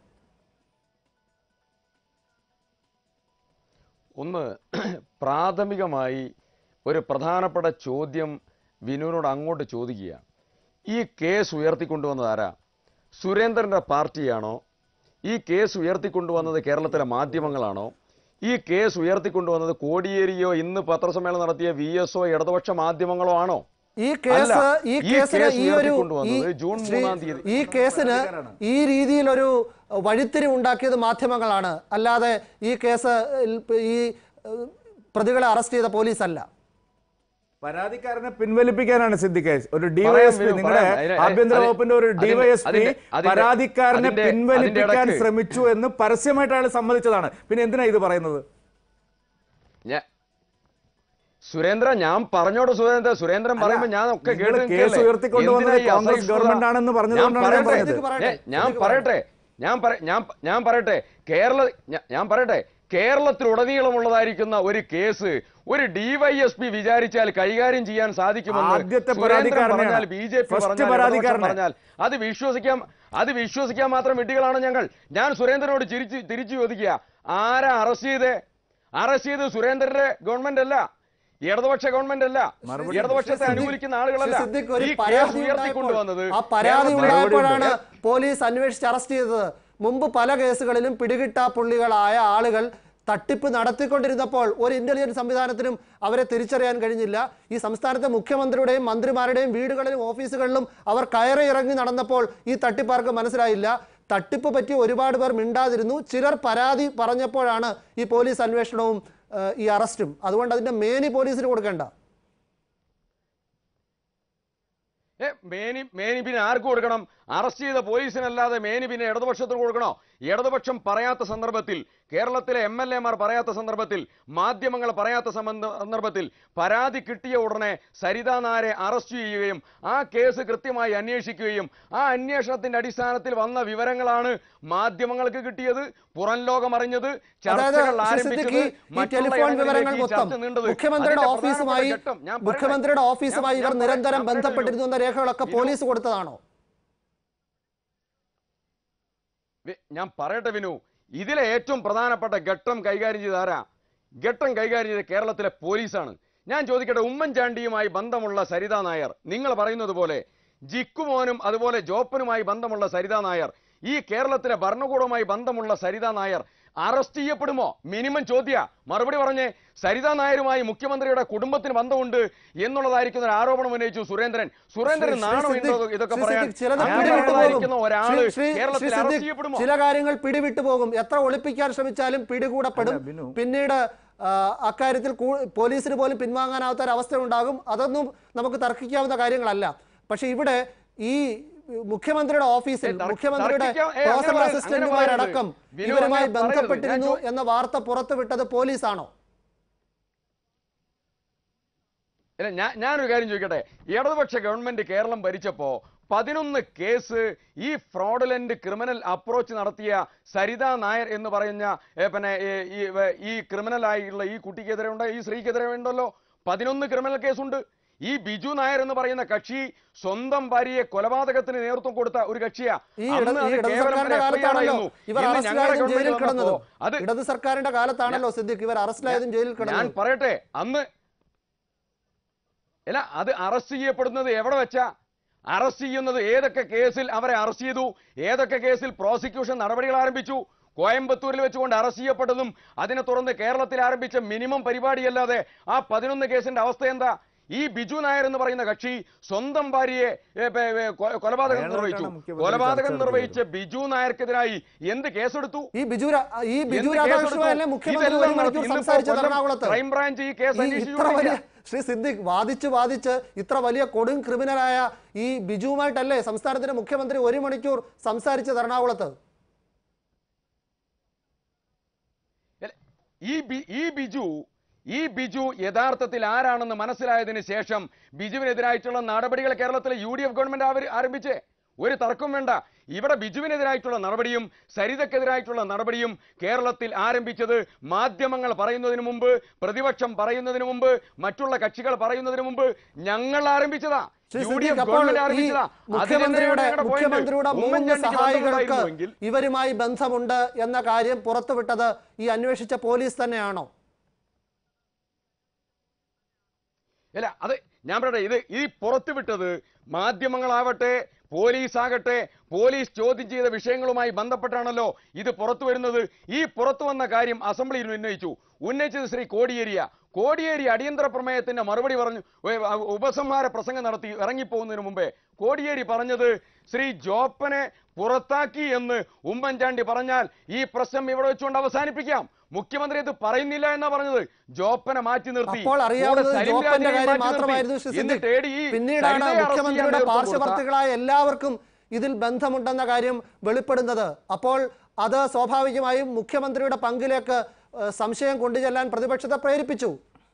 ഒന്ന് പ്രാഥമികമായി ഒരു പ്രധാനപ്പെട്ട ചോദ്യം വിനുവിനോട് അങ്ങോട്ട് ചോദിക്കുക ഈ കേസ് ഉയർത്തിക്കൊണ്ടുവന്നത് ആരാ സുരേന്ദ്രന്റെ പാർട്ടിയാണോ ഈ കേസ് ഉയർത്തിക്കൊണ്ടുവന്നത് കേരളത്തിലെ മാധ്യമങ്ങളാണോ ഈ കേസ് ഉയർത്തിക്കൊണ്ടുവന്നത് കോടിയേരിയോ ഇന്ന് പത്രസമ്മേളനം നടത്തിയ വി എസ് ഒ ഇടതുപക്ഷ മാധ്യമങ്ങളോ ആണോ ഈ കേസ് അല്ല, ഈ ഈ കേസിന് കേസ് ഈ ഒരു ഉയർത്തിക്കൊണ്ടുവന്നത് ഈ ജൂൺ ശ്രീ- മൂന്നാം തീയതി. ഈ കേസിന് ഈ രീതിയിലൊരു വഴിത്തിരിവ് ഉണ്ടാക്കിയത് മാധ്യമങ്ങളാണ് അല്ലാതെ ഈ കേസ് ഈ ഏഹ്, പ്രതികളെ അറസ്റ്റ് ചെയ്ത പോലീസ് അല്ല പരാതിക്കാരനെ പിൻവലിപ്പിക്കാനാണ് സിദ്ദിഖ് ഒരു പറയാം, ഡിവൈഎസ്പി വിനു, നിങ്ങളുടെ പറയാം. അതിന് ആഭ്യന്തര അതിന് വകുപ്പിന്റെ ഒരു അതിന്റെ- ഡിവൈഎസ്പി അതിന്റെ- അതിന്റെ- പരാതിക്കാരനെ അതിന്റെ- പിൻവലിപ്പിക്കാൻ അതിന്റെ ഇടയ്ക്ക് ശ്രമിച്ചു എന്ന് പരസ്യമായിട്ട് അയാൾ സമ്മതിച്ചതാണ് പിന്നെ എന്തിനാ ഇത് പറയുന്നത് ഞാ- സുരേന്ദ്ര ഞാൻ പറഞ്ഞോട് സുരേന്ദ്ര സുരേന്ദ്രൻ പറയുമ്പോ ഞാൻ ഒക്കെ നിങ്ങൾ കേട്ട് കേസ് നിൽക്കുകയല്ലേ? ഉയർത്തിക്കൊണ്ടുവന്നത് എന്തിനാ ഈ കോൺഗ്രസ് അസഹിഷ്ണുത? ഗവൺമെന്റ് ആണെന്ന് പറഞ്ഞതുകൊണ്ടാണ് ഞാൻ ഞാൻ പറയട്ടെ. പറഞ്ഞത്. സിദ്ദിഖ് പറയട്ടെ. ഏ, ഞാൻ സിദ്ദിഖ് പറയട്ടെ ഞാൻ പറ- ഞാൻ ഞാൻ പറയട്ടെ കേരള ഞാ- ഞാൻ പറയട്ടെ കേരളത്തിലുടനീളമുള്ളതായിരിക്കുന്ന ഒരു കേസ് ഒരു ഡിവൈഎസ്പി വിചാരിച്ചാൽ കൈകാര്യം ചെയ്യാൻ സാധിക്കുമെന്ന് ആദ്യത്തെ സുരേന്ദ്രൻ പരാതിക്കാരനെയാണ്. പറഞ്ഞാൽ ബി ജെ പി First പറഞ്ഞാൽ പരാതിക്കാരനെ. പറഞ്ഞാൽ അത് വിശ്വസിക്കാൻ അത് വിശ്വസിക്കാൻ മാത്രം വിഡ്ഢികളാണ് ഞങ്ങൾ ഞാൻ സുരേന്ദ്രനോട് ചിരിച്ച് തിരിച്ചു ചോദിക്കുക ആരാ അറസ്റ്റ് ചെയ്തേ അറസ്റ്റ് ചെയ്ത് സുരേന്ദ്രന്റെ ഗവൺമെന്റ് അല്ല ഇടതുപക്ഷ ഗവൺമെന്റ് അല്ല മറുപടി ഇടതുപക്ഷത്തെ സിദ്ദിഖ് അനുകൂലിക്കുന്ന ആളുകളല്ല ശ്രീ സിദ്ദിഖ് ഒരു ഈ കേസ് പരാതി ഉയർത്തിക്കൊണ്ടുവന്നത് ഉണ്ടായപ്പോൾ- ആ പരാതി കേരളത്തിലെ- ഉണ്ടായപ്പോഴാണ് പോലീസ് അന്വേഷിച്ച് അറസ്റ്റ് ചെയ്തത് മുമ്പ് പല കേസുകളിലും പിടികിട്ടാ പുള്ളികളായ ആളുകൾ തട്ടിപ്പ് നടത്തിക്കൊണ്ടിരുന്നപ്പോൾ ഒരു ഇന്റലിജൻസ് സംവിധാനത്തിനും അവരെ തിരിച്ചറിയാൻ കഴിഞ്ഞില്ല ഈ സംസ്ഥാനത്തെ മുഖ്യമന്ത്രിയുടെയും മന്ത്രിമാരുടെയും വീടുകളിലും ഓഫീസുകളിലും അവർ കയറി ഇറങ്ങി നടന്നപ്പോൾ ഈ തട്ടിപ്പാർക്ക് മനസ്സിലായില്ല തട്ടിപ്പ് പറ്റി ഒരുപാട് പേർ മിണ്ടാതിരുന്നു ചിലർ പരാതി പറഞ്ഞപ്പോഴാണ് ഈ പോലീസ് അന്വേഷണവും ഏഹ്, ഈ അറസ്റ്റും അതുകൊണ്ട് അതിന്റെ മേനി പോലീസിന് കൊടുക്കേണ്ട ഏ, മേനി മേനി പിന്നെ ആർക്ക് കൊടുക്കണം അറസ്റ്റ് ചെയ്ത പോലീസിനല്ലാതെ മേനി പിന്നെ ഇടതുപക്ഷത്തിന് കൊടുക്കണോ ഇടതുപക്ഷം പറയാത്ത സന്ദർഭത്തിൽ കേരളത്തിലെ എം എൽ എമാർ പറയാത്ത സന്ദർഭത്തിൽ മാധ്യമങ്ങൾ പറയാത്ത സംബന്ധ- സന്ദർഭത്തിൽ പരാതി കിട്ടിയ ഉടനെ സരിതാ നായരെ അറസ്റ്റ് ചെയ്യുകയും ആ കേസ് കൃത്യമായി അന്വേഷിക്കുകയും ആ അന്വേഷണത്തിന്റെ അടിസ്ഥാനത്തിൽ വന്ന വിവരങ്ങളാണ് മാധ്യമങ്ങൾക്ക് കിട്ടിയത് പുറം ലോകം അറിഞ്ഞത് അതായത് ചർച്ചകൾ ശ്രീ ആരംഭിച്ചത് സിദ്ദിഖി, ഈ മറ്റുള്ള ടെലിഫോൺ ഇടങ്ങളിലേക്ക് വിവരങ്ങൾ ഈ മൊത്തം ചർച്ച നീണ്ടത് മുഖ്യമന്ത്രിയുടെ അതിന്റെ ഓഫീസുമായി പ്രധാനപ്പെട്ട ഘട്ടം ഞാൻ പറയട്ടെ. മുഖ്യമന്ത്രിയുടെ ഞാൻ- ഓഫീസുമായി ഇവർ ഞാൻ നിരന്തരം പറയട്ടെ, ബന്ധപ്പെട്ടിരുന്നു എന്ന രേഖകളൊക്കെ വിനു- പോലീസ് കൊടുത്തതാണോ വി- ഞാൻ പറയട്ടെ വിനു ഇതിലെ ഏറ്റവും പ്രധാനപ്പെട്ട ഘട്ടം കൈകാര്യം ചെയ്ത ആരാ ഘട്ടം കൈകാര്യം ചെയ്ത കേരളത്തിലെ പോലീസാണ് ഞാൻ ചോദിക്കട്ടെ ഉമ്മൻചാണ്ടിയുമായി ബന്ധമുള്ള സരിതാ നായർ നിങ്ങൾ പറയുന്നത് പോലെ ജിക്കുമോനും അതുപോലെ ജോപ്പനുമായി ബന്ധമുള്ള സരിതാ നായർ ഈ കേരളത്തിലെ ഭരണകൂടവുമായി ബന്ധമുള്ള സരിതാ നായർ അറസ്റ്റ് ചെയ്യപ്പെടുമോ മിനിമം ചോദ്യ മറുപടി പറഞ്ഞേ സരിതാ നായരുമായി മുഖ്യമന്ത്രിയുടെ കുടുംബത്തിന് ബന്ധമുണ്ട് എന്നുള്ളതായിരിക്കുന്ന ഒരു ആരോപണം ഉന്നയിച്ചു സുരേന്ദ്രൻ സുരേന്ദ്രൻ ശ്രീ നാണോ സിദ്ദിഖ്, എന്തോ ഇതൊക്കെ ശ്രീ പറയാൻ സിദ്ദിഖ്, ചിലത് അങ്ങനെ പിടിവിട്ടു ഉള്ളതായിരിക്കുന്ന പോകും. ഒരാള് ശ്രീ- ശ്രീ- കേരളത്തിൽ ശ്രീ അറസ്റ്റ് സിദ്ദിഖ്, ചെയ്യപ്പെടുമോ ചില കാര്യങ്ങൾ പിടിവിട്ടു പോകും എത്ര ഒളിപ്പിക്കാൻ ശ്രമിച്ചാലും പിടികൂടപ്പെടും അല്ല, ബിനു. പിന്നീട് ആ, അക്കാര്യത്തിൽ കൂ- പോലീസിന് പോലും പിൻവാങ്ങാനാവാത്ത ഒരു അവസ്ഥ ഉണ്ടാകും അതൊന്നും നമുക്ക് തർക്കിക്കാവുന്ന കാര്യങ്ങളല്ല പക്ഷെ ഇവിടെ ഈ മുഖ്യമന്ത്രിയുടെ ഓഫീസിൽ ഏ, തർക്ക- മുഖ്യമന്ത്രിയുടെ തർക്കിക്കാം. ഏ, അങ്ങനെ പേഴ്സണൽ പറയരുത്. അസിസ്റ്റന്റുമാരടക്കം അങ്ങനെ പറയരുത്. ഇവരുമായി വിനു, അങ്ങനെ പറയരുത്. ബന്ധപ്പെട്ടിരുന്നു ഞാൻ ചോ- എന്ന വാർത്ത പുറത്തുവിട്ടത് പോലീസാണോ അല്ല ഞാൻ ഞാനൊരു കാര്യം ചോദിക്കട്ടെ ഇടതുപക്ഷ ഗവൺമെന്റ് കേരളം ഭരിച്ചപ്പോ പതിനൊന്ന് കേസ് ഈ ഫ്രോഡുലന്റ് ക്രിമിനൽ അപ്രോച്ച് നടത്തിയ സരിതാ നായർ എന്ന് പറയുന്ന ഏ, പിന്നെ ഏ, ഈ വ- ഈ ക്രിമിനൽ ആയിട്ടുള്ള ഈ കുട്ടിക്കെതിരെ ഉണ്ട് ഈ സ്ത്രീക്കെതിരെ ഉണ്ടല്ലോ പതിനൊന്ന് ക്രിമിനൽ കേസുണ്ട് ഈ ബിജു നായർ എന്ന് പറയുന്ന കക്ഷി സ്വന്തം ഭാര്യയെ കൊലപാതകത്തിന് നേതൃത്വം കൊടുത്ത ഒരു കക്ഷിയാ ഈ ഇടത് അന്ന് ഈ അത് ഇടത് കേവലം സർക്കാരിന്റെ ഒരു FIR കാലത്താണല്ലോ ആയിരുന്നു. ഇവർ ഇന്ന് ഞങ്ങളുടെ അറസ്റ്റിലായതും ഗവൺമെന്റ് ജയിലിൽ വന്നപ്പോ കിടന്നതും അത് ഇടത് സർക്കാരിന്റെ കാലത്താണല്ലോ സിദ്ദിഖ് ഇവർ അറസ്റ്റിലായതും ജയിലിൽ ഞാൻ കിടന്നതും പറയട്ടെ അന്ന് അല്ല അത് അറസ്റ്റ് ചെയ്യപ്പെടുന്നത് എവിടെ വെച്ചാ അറസ്റ്റ് ചെയ്യുന്നത് ഏതൊക്കെ കേസിൽ അവരെ അറസ്റ്റ് ചെയ്തു ഏതൊക്കെ കേസിൽ പ്രോസിക്യൂഷൻ നടപടികൾ ആരംഭിച്ചു കോയമ്പത്തൂരിൽ വെച്ചുകൊണ്ട് അറസ്റ്റ് ചെയ്യപ്പെട്ടതും അതിനെ തുടർന്ന് കേരളത്തിൽ ആരംഭിച്ച മിനിമം പരിപാടിയല്ലാതെ ആ പതിനൊന്ന് കേസിന്റെ അവസ്ഥ എന്താ ഈ ബിജു നായർ എന്ന് പറയുന്ന കക്ഷി സ്വന്തം ഭാര്യയെ ഏ, പേ, ഏ, കൊ- കൊലപാതകം അയാളായിട്ടാണ് നിർവഹിച്ചു മുഖ്യമന്ത്രി കൊലപാതകം ചർച്ച നിർവഹിച്ച ബിജു നായർക്കെതിരായി എന്ത് കേസെടുത്തു ഈ ബിജു രാ- ഈ ബിജു എന്ത് രാധാകൃഷ്ണനല്ലേ കേസെടുത്തു? മുഖ്യമന്ത്രി ഇതെല്ലാം ഒരു മണിക്കൂർ നടത്തി. സംസാരിച്ചത് ഇന്നിപ്പോ എറണാകുളത്ത് കൊല്ലം ക്രൈംബ്രാഞ്ച് ഈ കേസ് ഈ അന്വേഷിച്ചു ഇത്ര വലിയ ശ്രീ സിദ്ദിഖ് വാദിച്ച് വാദിച്ച് ഇത്ര വലിയ കൊടും ക്രിമിനലായ ഈ ബിജുവുമായിട്ടല്ലേ സംസ്ഥാനത്തിന്റെ മുഖ്യമന്ത്രി ഒരു മണിക്കൂർ സംസാരിച്ചത് എറണാകുളത്ത് അല്ല, ഈ ബി- ഈ ബിജു ഈ ബിജു യഥാർത്ഥത്തിൽ ആരാണെന്ന് മനസ്സിലായതിന് ശേഷം ബിജുവിനെതിരായിട്ടുള്ള നടപടികൾ കേരളത്തിലെ യു ഡി എഫ് ഗവൺമെന്റ് ആവര്- ആരംഭിച്ചേ ഒരു തർക്കം വേണ്ട ഇവിടെ ബിജുവിനെതിരായിട്ടുള്ള നടപടിയും സരിതക്കെതിരായിട്ടുള്ള നടപടിയും കേരളത്തിൽ ആരംഭിച്ചത് മാധ്യമങ്ങൾ പറയുന്നതിന് മുമ്പ് പ്രതിപക്ഷം പറയുന്നതിന് മുമ്പ് മറ്റുള്ള കക്ഷികൾ പറയുന്നതിന് മുമ്പ് ഞങ്ങൾ ആരംഭിച്ചതാ Shri U D Siddique F അപ്പോൾ ഗവൺമെന്റ് ഈ ആരംഭിച്ചതാ അതിനെതിരെയാണ് മുഖ്യമന്ത്രിയുടെ ഞങ്ങളുടെ point. മുഖ്യമന്ത്രിയുടെ മൂന്ന് ഉമ്മൻചാണ്ടിക്ക് സഹായികൾക്ക് ബന്ധമുണ്ടായിരുന്നുവെങ്കിൽ ഇവരുമായി ബന്ധമുണ്ട് എന്ന കാര്യം പുറത്തുവിട്ടത് ഈ അന്വേഷിച്ച പോലീസ് തന്നെയാണോ അല്ല അത് ഞാൻ പറയട്ടെ ഇത് ഈ പുറത്തുവിട്ടത് മാധ്യമങ്ങളാവട്ടെ പോലീസ് ആകട്ടെ പോലീസ് ചോദ്യം ചെയ്ത വിഷയങ്ങളുമായി ബന്ധപ്പെട്ടാണല്ലോ ഇത് പുറത്തു വരുന്നത് ഈ പുറത്തു വന്ന കാര്യം അസംബ്ലിയിൽ ഉന്നയിച്ചു ഉന്നയിച്ചത് ശ്രീ കോടിയേരിയ കോടിയേരി അടിയന്തര പ്രമേയത്തിന്റെ മറുപടി പറഞ്ഞു ഏ, ആ, ഉപസംഹാര പ്രസംഗം നടത്തി ഇറങ്ങിപ്പോകുന്നതിന് മുമ്പേ കോടിയേരി പറഞ്ഞത് ശ്രീ ജോപ്പനെ പുറത്താക്കി എന്ന് ഉമ്മൻചാണ്ടി പറഞ്ഞാൽ ഈ പ്രശ്നം ഇവിടെ വെച്ചുകൊണ്ട് അവസാനിപ്പിക്കാം മുഖ്യമന്ത്രി ഇത് പറയുന്നില്ല എന്നാ പറഞ്ഞത് ജോപ്പനെ മാറ്റി നിർത്തി അപ്പോൾ അറിയാവുന്നത് കൂടെ സലിം ജോപ്പന്റെ രാജിനെയും കാര്യം മാറ്റി നിർത്തി. മാത്രമായിരുന്നു ശ്രീ എന്നിട്ട് സിദ്ദിഖ്. AD ഈ പിന്നീടാണ് സരിതയെ arrest ചെയ്യാൻ മുഖ്യമന്ത്രിയുടെ നേതൃത്വം കൊടുത്ത- പാർശ്വവർത്തികളായ എല്ലാവർക്കും ഇതിൽ ബന്ധമുണ്ടെന്ന കാര്യം വെളിപ്പെടുന്നത് അപ്പോൾ അത് സ്വാഭാവികമായും മുഖ്യമന്ത്രിയുടെ പങ്കിലേക്ക് ഏഹ്, സംശയം കൊണ്ടുചെല്ലാൻ പ്രതിപക്ഷത്തെ പ്രേരിപ്പിച്ചു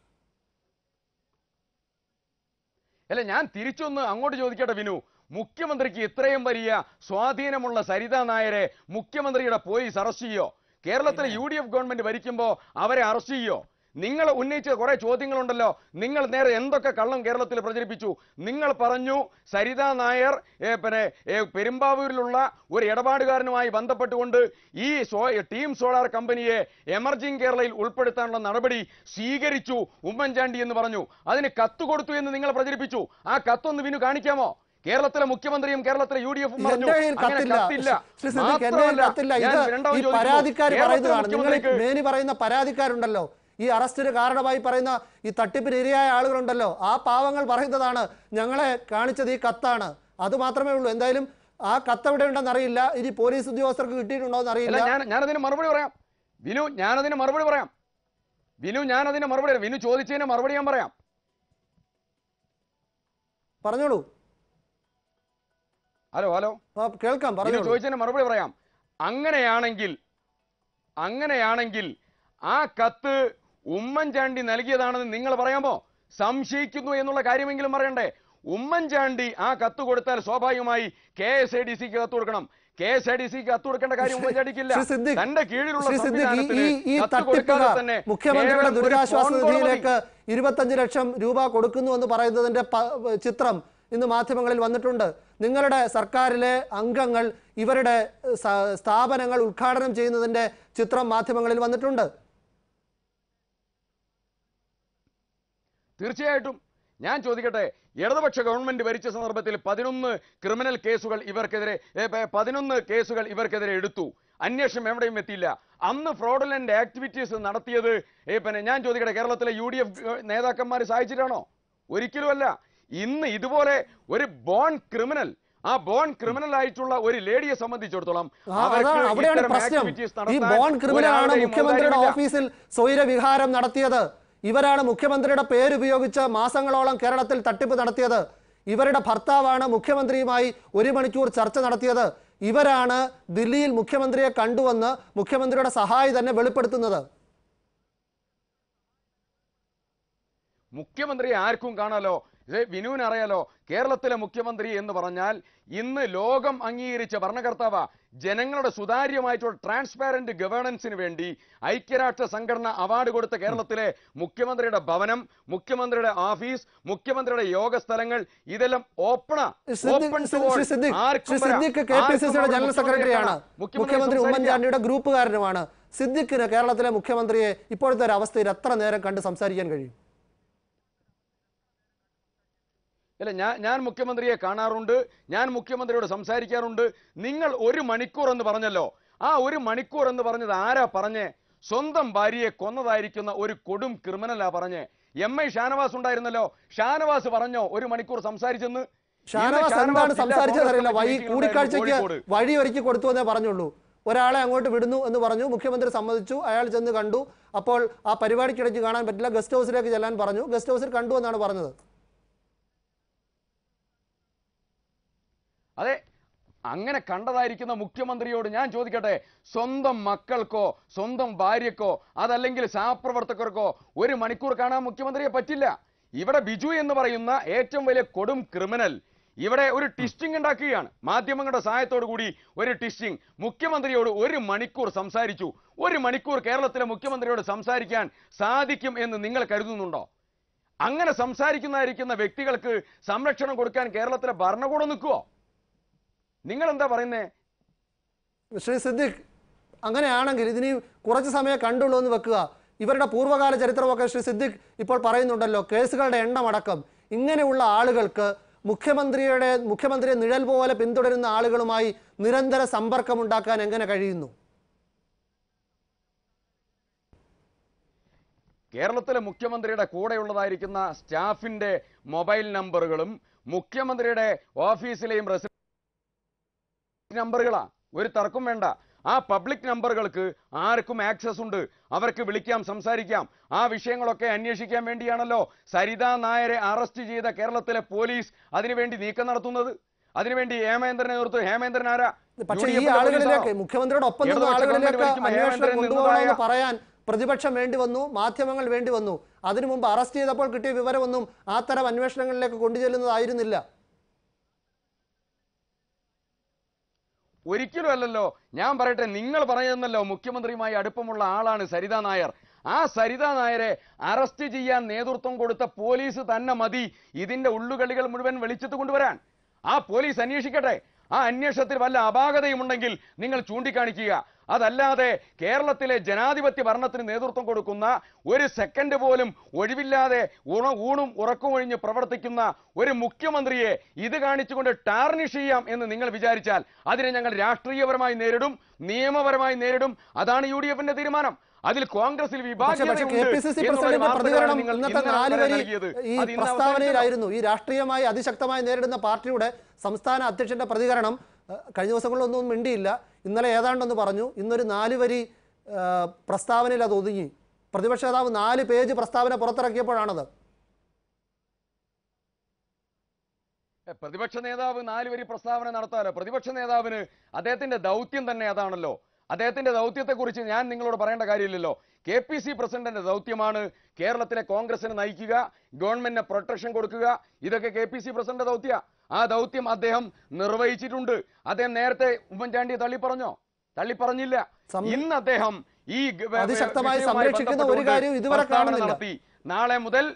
അല്ല ഞാൻ തിരിച്ചൊന്ന് അങ്ങോട്ട് ചോദിക്കട്ടെ വിനു മുഖ്യമന്ത്രിക്ക് ഇത്രയും വലിയ സ്വാധീനമുള്ള സരിതാ നായരെ മുഖ്യമന്ത്രിയുടെ പോലീസ് അറസ്റ്റ് ചെയ്യോ കേരളത്തിലെ യു ഡി എഫ് ഗവൺമെന്റ് ഭരിക്കുമ്പോൾ അവരെ അറസ്റ്റ് ചെയ്യോ നിങ്ങൾ ഉന്നയിച്ച കുറെ ചോദ്യങ്ങളുണ്ടല്ലോ നിങ്ങൾ നേരെ എന്തൊക്കെ കള്ളം കേരളത്തിൽ പ്രചരിപ്പിച്ചു നിങ്ങൾ പറഞ്ഞു സരിതാ നായർ ഏ, പിന്നെ ഏ, പെരുമ്പാവൂരിലുള്ള ഒരു ഇടപാടുകാരനുമായി ബന്ധപ്പെട്ടുകൊണ്ട് ഈ സോ ടീം സോളാർ കമ്പനിയെ എമർജിംഗ് കേരളയിൽ ഉൾപ്പെടുത്താനുള്ള നടപടി സ്വീകരിച്ചു ഉമ്മൻചാണ്ടി എന്ന് പറഞ്ഞു അതിന് കത്ത് കൊടുത്തു എന്ന് നിങ്ങൾ പ്രചരിപ്പിച്ചു ആ കത്തൊന്ന് വിനു കാണിക്കാമോ കേരളത്തിലെ മുഖ്യമന്ത്രിയും കേരളത്തിലെ യു ഡി എഫും പറഞ്ഞു എന്റെ കയ്യിൽ അങ്ങനെ കത്തില്ല കത്തില്ല ശ്രീ സിദ്ദിഖ് എന്റെ കയ്യിൽ മാത്രമല്ല, കത്തില്ല ഞാൻ ഇത് രണ്ടാമത് ഈ ചോദിക്കുന്നു, പരാതിക്കാർ കേരളത്തിലെ പറയുന്നതാണ് നിങ്ങൾ ഈ മുഖ്യമന്ത്രിക്ക് മേനി പറയുന്ന പരാതിക്കാരുണ്ടല്ലോ ഈ അറസ്റ്റിന് കാരണമായി പറയുന്ന ഈ തട്ടിപ്പിന് ഇരയായ ആളുകളുണ്ടല്ലോ ആ പാവങ്ങൾ പറയുന്നതാണ് ഞങ്ങളെ കാണിച്ചത് ഈ കത്താണ് അത് മാത്രമേ ഉള്ളൂ എന്തായാലും ആ കത്ത് എവിടെ ഉണ്ടെന്ന് അറിയില്ല ഇനി പോലീസ് ഉദ്യോഗസ്ഥർക്ക് കിട്ടിയിട്ടുണ്ടോ എന്ന് അല്ല അറിയില്ല ഞാൻ ഞാനതിന് മറുപടി പറയാം വിനു ഞാനതിന് മറുപടി പറയാം വിനു ഞാനതിന് മറുപടി പറയാം. വിനു ചോദിച്ചതിന് മറുപടി ഞാൻ പറയാം പറഞ്ഞോളൂ ഹലോ ഹലോ ആ, കേൾക്കാം വിനു പറഞ്ഞോളൂ ചോദിച്ചതിന് മറുപടി പറയാം അങ്ങനെയാണെങ്കിൽ അങ്ങനെയാണെങ്കിൽ ആ കത്ത് ഉമ്മൻചാണ്ടി നൽകിയതാണെന്ന് നിങ്ങൾ പറയാമോ സംശയിക്കുന്നു എന്നുള്ള കാര്യമെങ്കിലും പറയണ്ടേ ഉമ്മൻചാണ്ടി ആ കത്ത് കൊടുത്താൽ സ്വാഭാവികമായി കെ എസ് ഐ ഡി സിക്ക് കത്ത് കൊടുക്കണം കെ എസ് ഐ ഡി സിക്ക് കത്ത് കൊടുക്കേണ്ട കാര്യം ഉമ്മൻചാണ്ടിക്കില്ല ശ്രീ സിദ്ദിഖ്, തന്റെ കീഴിലുള്ള ശ്രീ സിദ്ദിഖ്, ഈ- സംവിധാനത്തിന് ഈ ഈ കത്ത് കൊടുക്കാതെ തട്ടിപ്പുകാർ തന്നെ മുഖ്യമന്ത്രിയുടെ കേവലം ഒരു ദുരിതാശ്വാസ ഫോൺ കോൾ മതി. നിധിയിലേക്ക് ഇരുപത്തഞ്ച് ലക്ഷം രൂപ കൊടുക്കുന്നു എന്ന് പറയുന്നതിന്റെ പ- ചിത്രം ഇന്ന് മാധ്യമങ്ങളിൽ വന്നിട്ടുണ്ട് നിങ്ങളുടെ സർക്കാരിലെ അംഗങ്ങൾ ഇവരുടെ സ- സ്ഥാപനങ്ങൾ ഉദ്ഘാടനം ചെയ്യുന്നതിന്റെ ചിത്രം മാധ്യമങ്ങളിൽ വന്നിട്ടുണ്ട് തീർച്ചയായിട്ടും ഞാൻ ചോദിക്കട്ടെ ഇടതുപക്ഷ ഗവൺമെന്റ് ഭരിച്ച സന്ദർഭത്തിൽ പതിനൊന്ന് ക്രിമിനൽ കേസുകൾ ഇവർക്കെതിരെ ഏ, പ- പതിനൊന്ന് കേസുകൾ ഇവർക്കെതിരെ എടുത്തു അന്വേഷണം എവിടെയും എത്തിയില്ല അന്ന് ഫ്രോഡലന്റ് ആക്ടിവിറ്റീസ് നടത്തിയത് ഏ, പിന്നെ ഞാൻ ചോദിക്കട്ടെ കേരളത്തിലെ യു ഡി എഫ് നേതാക്കന്മാർ സഹായിച്ചിട്ടാണോ ഒരിക്കലുമല്ല ഇന്ന് ഇതുപോലെ ഒരു ബോൺ ക്രിമിനൽ ആ ബോൺ ക്രിമിനൽ ആയിട്ടുള്ള ഒരു ലേഡിയെ സംബന്ധിച്ചിടത്തോളം ആ, അവർക്ക് അതാണ് അവിടെയാണ് ഇത്തരം പ്രശ്നം activities ഈ നടത്താൻ ബോൺ ക്രിമിനലാണ് ഒരാളുടെയും മുഖ്യമന്ത്രിയുടെ ഔദാര്യമില്ല. ഓഫീസിൽ സ്വൈരവിഹാരം നടത്തിയത് ഇവരാണ് മുഖ്യമന്ത്രിയുടെ പേരുപയോഗിച്ച് മാസങ്ങളോളം കേരളത്തിൽ തട്ടിപ്പ് നടത്തിയത് ഇവരുടെ ഭർത്താവാണ് മുഖ്യമന്ത്രിയുമായി ഒരു മണിക്കൂർ ചർച്ച നടത്തിയത് ഇവരാണ് ദില്ലിയിൽ മുഖ്യമന്ത്രിയെ കണ്ടുവന്ന് മുഖ്യമന്ത്രിയുടെ സഹായി തന്നെ വെളിപ്പെടുത്തുന്നത് മുഖ്യമന്ത്രി ആർക്കും കാണാലോ ഇത് വിനുവിന് അറിയാലോ കേരളത്തിലെ മുഖ്യമന്ത്രി എന്ന് പറഞ്ഞാൽ ഇന്ന് ലോകം അംഗീകരിച്ച ഭരണകർത്താവ ജനങ്ങളുടെ സുതാര്യമായിട്ടുള്ള ട്രാൻസ്പാരന്റ് ഗവേണൻസിന് വേണ്ടി ഐക്യരാഷ്ട്ര സംഘടന അവാർഡ് കൊടുത്ത കേരളത്തിലെ മുഖ്യമന്ത്രിയുടെ ഭവനം മുഖ്യമന്ത്രിയുടെ ഓഫീസ് മുഖ്യമന്ത്രിയുടെ യോഗ സ്ഥലങ്ങൾ ഇതെല്ലാം ഓപ്പണ Siddique Shri Siddique Shri Siddique K P C സിയുടെ ജനറൽ സെക്രട്ടറിയാണ് മുഖ്യമന്ത്രി ഉമ്മൻചാണ്ടിയുടെ ഗ്രൂപ്പുകാരനുമാണ് സിദ്ദിഖിന് കേരളത്തിലെ മുഖ്യമന്ത്രിയെ ഇപ്പോഴത്തെ ഒരു അവസ്ഥയിൽ എത്ര നേരം കണ്ട് സംസാരിക്കാൻ കഴിയും അല്ല ഞാൻ ഞാൻ മുഖ്യമന്ത്രിയെ കാണാറുണ്ട് ഞാൻ മുഖ്യമന്ത്രിയോട് സംസാരിക്കാറുണ്ട് നിങ്ങൾ ഒരു മണിക്കൂർ എന്ന് പറഞ്ഞല്ലോ ആ ഒരു മണിക്കൂർ എന്ന് പറഞ്ഞത് ആരാ പറഞ്ഞേ സ്വന്തം ഭാര്യയെ കൊന്നതായിരിക്കുന്ന ഒരു കൊടും ക്രിമിനലാ പറഞ്ഞേ എം ഐ ഷാനവാസ് ഉണ്ടായിരുന്നല്ലോ ഷാനവാസ് പറഞ്ഞോ ഒരു മണിക്കൂർ സംസാരിച്ചെന്ന് ഇന്ന് ഷാനവാസ് എന്താണ് ജില്ലാ സംസാരിച്ചത് അറിയില്ല കോൺഗ്രസ് വഴി കമ്മിറ്റി കൂടിക്കാഴ്ചയ്ക്ക് കോഴിക്കോട്. വഴി ഒരുക്കി കൊടുത്തു എന്നേ പറഞ്ഞുള്ളൂ ഒരാളെ അങ്ങോട്ട് വിടുന്നു എന്ന് പറഞ്ഞു മുഖ്യമന്ത്രി സമ്മതിച്ചു അയാൾ ചെന്ന് കണ്ടു അപ്പോൾ ആ പരിപാടിക്കിടയ്ക്ക് കാണാൻ പറ്റില്ല ഗസ്റ്റ് ഹൗസിലേക്ക് ചെല്ലാൻ പറഞ്ഞു ഗസ്റ്റ് ഹൗസിൽ കണ്ടു എന്നാണ് പറഞ്ഞത് അതെ അങ്ങനെ കണ്ടതായിരിക്കുന്ന മുഖ്യമന്ത്രിയോട് ഞാൻ ചോദിക്കട്ടെ സ്വന്തം മക്കൾക്കോ സ്വന്തം ഭാര്യക്കോ അതല്ലെങ്കിൽ സഹപ്രവർത്തകർക്കോ ഒരു മണിക്കൂർ കാണാൻ മുഖ്യമന്ത്രിയെ പറ്റില്ല ഇവിടെ ബിജു എന്ന് പറയുന്ന ഏറ്റവും വലിയ കൊടും ക്രിമിനൽ ഇവിടെ ഒരു ടിസ്റ്റിംഗ് ഉണ്ടാക്കുകയാണ് മാധ്യമങ്ങളുടെ സഹായത്തോടു കൂടി ഒരു ടിസ്റ്റിംഗ് മുഖ്യമന്ത്രിയോട് ഒരു മണിക്കൂർ സംസാരിച്ചു ഒരു മണിക്കൂർ കേരളത്തിലെ മുഖ്യമന്ത്രിയോട് സംസാരിക്കാൻ സാധിക്കും എന്ന് നിങ്ങൾ കരുതുന്നുണ്ടോ അങ്ങനെ സംസാരിക്കുന്നതായിരിക്കുന്ന വ്യക്തികൾക്ക് സംരക്ഷണം കൊടുക്കാൻ കേരളത്തിലെ ഭരണകൂടം നിൽക്കുവോ നിങ്ങൾ എന്താ പറയുന്നേ ശ്രീ സിദ്ദിഖ് അങ്ങനെയാണെങ്കിൽ ഇതിന് കുറച്ച് സമയം കണ്ടുള്ളൂ എന്ന് വെക്കുക ഇവരുടെ പൂർവ്വകാല ചരിത്രമൊക്കെ ശ്രീ സിദ്ദിഖ് ഇപ്പോൾ പറയുന്നുണ്ടല്ലോ കേസുകളുടെ എണ്ണം അടക്കം ഇങ്ങനെയുള്ള ആളുകൾക്ക് മുഖ്യമന്ത്രിയുടെ മുഖ്യമന്ത്രിയെ നിഴൽ പോലെ പിന്തുടരുന്ന ആളുകളുമായി നിരന്തര സമ്പർക്കമുണ്ടാക്കാൻ എങ്ങനെ കഴിയുന്നു കേരളത്തിലെ മുഖ്യമന്ത്രിയുടെ കൂടെയുള്ളതായിരിക്കുന്ന സ്റ്റാഫിന്റെ മൊബൈൽ നമ്പറുകളും മുഖ്യമന്ത്രിയുടെ ഓഫീസിലെയും റെസിഡൻസ് നമ്പറുകളാ ഒരു തർക്കം വേണ്ട ആ പബ്ലിക് നമ്പറുകൾക്ക് ആർക്കും ആക്സസ് ഉണ്ട് അവർക്ക് വിളിക്കാം സംസാരിക്കാം ആ വിഷയങ്ങളൊക്കെ അന്വേഷിക്കാൻ വേണ്ടിയാണല്ലോ സരിത നായരെ അറസ്റ്റ് ചെയ്ത കേരളത്തിലെ പോലീസ് അതിനുവേണ്ടി നീക്കം നടത്തുന്നത് അതിനുവേണ്ടി ഹേമേന്ദ്രനെ നേതൃത്വം ഹേമേന്ദ്രൻ ആരാ പക്ഷേ യു ഡി ഈ എഫിന്റെ ആളുകളിലേക്ക് പോലീസാണോ? മുഖ്യമന്ത്രിയുടെ ഒപ്പം നിന്ന ഇടതുപക്ഷ ഗവൺമെന്റ് ആളുകളിലേക്ക് ഭരിക്കുമ്പോൾ അന്വേഷണം ഹേമേന്ദ്രൻ കൊണ്ടുപോകണമെന്ന് നിന്നതായ- പറയാൻ പ്രതിപക്ഷം വേണ്ടി വന്നു മാധ്യമങ്ങൾ വേണ്ടി വന്നു അതിനു മുമ്പ് അറസ്റ്റ് ചെയ്തപ്പോൾ കിട്ടിയ വിവരമൊന്നും ആ തരം അന്വേഷണങ്ങളിലേക്ക് കൊണ്ടുചെല്ലുന്നതായിരുന്നില്ല ഒരിക്കലും അല്ലല്ലോ ഞാൻ പറയട്ടെ നിങ്ങൾ പറയുന്നല്ലോ മുഖ്യമന്ത്രിയുമായി അടുപ്പമുള്ള ആളാണ് സരിത നായർ ആ സരിത നായരെ അറസ്റ്റ് ചെയ്യാൻ നേതൃത്വം കൊടുത്ത പോലീസ് തന്നെ മതി ഇതിന്റെ ഉള്ളുകളികൾ മുഴുവൻ വെളിച്ചത്ത് കൊണ്ടുവരാൻ ആ പോലീസ് അന്വേഷിക്കട്ടെ ആ അന്വേഷണത്തിൽ വല്ല അപാകതയും ഉണ്ടെങ്കിൽ നിങ്ങൾ ചൂണ്ടിക്കാണിക്കുക അതല്ലാതെ കേരളത്തിലെ ജനാധിപത്യ ഭരണത്തിന് നേതൃത്വം കൊടുക്കുന്ന ഒരു സെക്കൻഡ് പോലും ഒഴിവില്ലാതെ ഉണ ഊണും ഉറക്കവും ഒഴിഞ്ഞ് പ്രവർത്തിക്കുന്ന ഒരു മുഖ്യമന്ത്രിയെ ഇത് കാണിച്ചുകൊണ്ട് ടാർണിഷ് ചെയ്യാം എന്ന് നിങ്ങൾ വിചാരിച്ചാൽ അതിനെ ഞങ്ങൾ രാഷ്ട്രീയപരമായി നേരിടും നിയമപരമായി നേരിടും അതാണ് യു ഡി എഫിന്റെ തീരുമാനം അതിൽ കോൺഗ്രസിൽ പക്ഷേ പക്ഷേ കെ പി സി സി പ്രസിഡന്റിന്റെ പ്രതികരണം ഇന്നത്തെ നാല് വരി ഈ പ്രസ്താവനയിലായിരുന്നു ഈ രാഷ്ട്രീയമായി അതിശക്തമായി നേരിടുന്ന പാർട്ടിയുടെ സംസ്ഥാന അധ്യക്ഷന്റെ പ്രതികരണം ഏഹ്, കഴിഞ്ഞ ദിവസങ്ങളിലൊന്നും മിണ്ടിയില്ല ഇന്നലെ ഏതാണ്ടൊന്ന് പറഞ്ഞു ഇന്നൊരു നാല് വരി ഏഹ്, പ്രസ്താവനയിൽ അത് ഒതുങ്ങി പ്രതിപക്ഷ നേതാവ് നാല് പേജ് പ്രസ്താവന പുറത്തിറക്കിയപ്പോഴാണത് പ്രതിപക്ഷ നേതാവ് നാല് വരി പ്രസ്താവന നടത്താലോ പ്രതിപക്ഷ നേതാവിന് അദ്ദേഹത്തിന്റെ ദൗത്യം തന്നെ അതാണല്ലോ അദ്ദേഹത്തിന്റെ ദൗത്യത്തെക്കുറിച്ച് ഞാൻ നിങ്ങളോട് പറയേണ്ട കാര്യമില്ലല്ലോ കെ പി സി പ്രസിഡന്റിന്റെ ദൗത്യമാണ് കേരളത്തിലെ കോൺഗ്രസിനെ നയിക്കുക ഗവൺമെന്റിന് പ്രൊട്ടക്ഷൻ കൊടുക്കുക ഇതൊക്കെ കെ പി സി പ്രസിഡന്റ് ദൗത്യ ആ ദൗത്യം അദ്ദേഹം നിർവഹിച്ചിട്ടുണ്ട് അദ്ദേഹം നേരത്തെ ഉമ്മൻചാണ്ടിയെ തള്ളി പറഞ്ഞോ തള്ളി പറഞ്ഞില്ല സം- ഇന്ന് അദ്ദേഹം ഈ ഗ- വ- അതിശക്തമായി വിഷയവുമായി സംരക്ഷിക്കുന്ന ഒരു ബന്ധപ്പെട്ടുകൊണ്ട് കാര്യവും ഇതുവരെ പ്രസ്താവന കാണുന്നില്ല. നടത്തി നാളെ മുതൽ